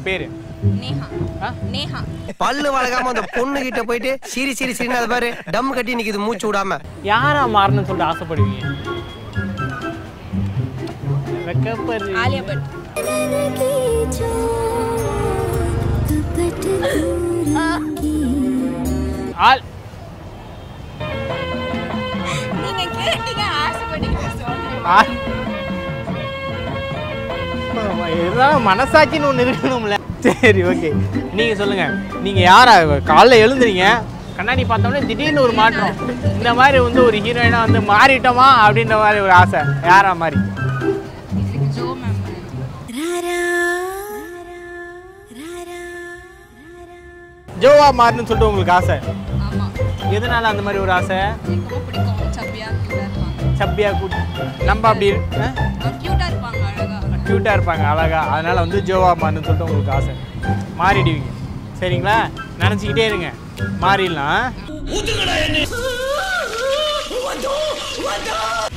பேரு நேஹா ஆ? நேஹா பல்லு வளர்க்காம அந்த பொண்ணு கிட்ட போயிட்டு சிரி சிரி சிரின்னு அது பாரு டம் கட்டி நிக்குது மூச்சு விடாம யாரா மாறணும்னு சொல்லிட்டு ஆசைப்படுவீங்க வெக்கப்படுறீங்க. ஆலியா பட் ஆள் நீங்க கேட்டீங்க ஆசைப்பட்டீங்க சொல்றேன் ஆள். ஆமா, இருந்தாலும் மனசாட்சின்னு ஒன்று இருக்கணும்ல சரி ஓகே நீங்கள் சொல்லுங்கள் நீங்கள் யாரா காலைல எழுந்துறீங்க கண்ணாடி பார்த்தோன்னே திடீர்னு ஒரு மாற்றம் இந்த மாதிரி வந்து ஒரு ஹீரோயினாக வந்து மாறிட்டோமா அப்படின்ற மாதிரி ஒரு ஆசை யாரா மாதிரி இதுக்கு ஜோ மேம் ஜோவா மாறணும்னு சொல்லிட்டு உங்களுக்கு ஆசை ஆமா எதனால அந்த மாதிரி ஒரு ஆசை எனக்கு ரொம்ப பிடிக்கும் சப்பியா கியூட்டா இருப்பாங்க சப்பியா கூட்டி நம்ம அப்படி கியூட்டா இருப்பாங்க அழகா க்யூட்டாக இருப்பாங்க அழகா அதனால வந்து ஜோவா மாறணும்னு சொல்லிட்டு உங்களுக்கு ஆசை மாறிடுவீங்க சரிங்களா நினச்சிக்கிட்டே இருங்க மாறிடலாம்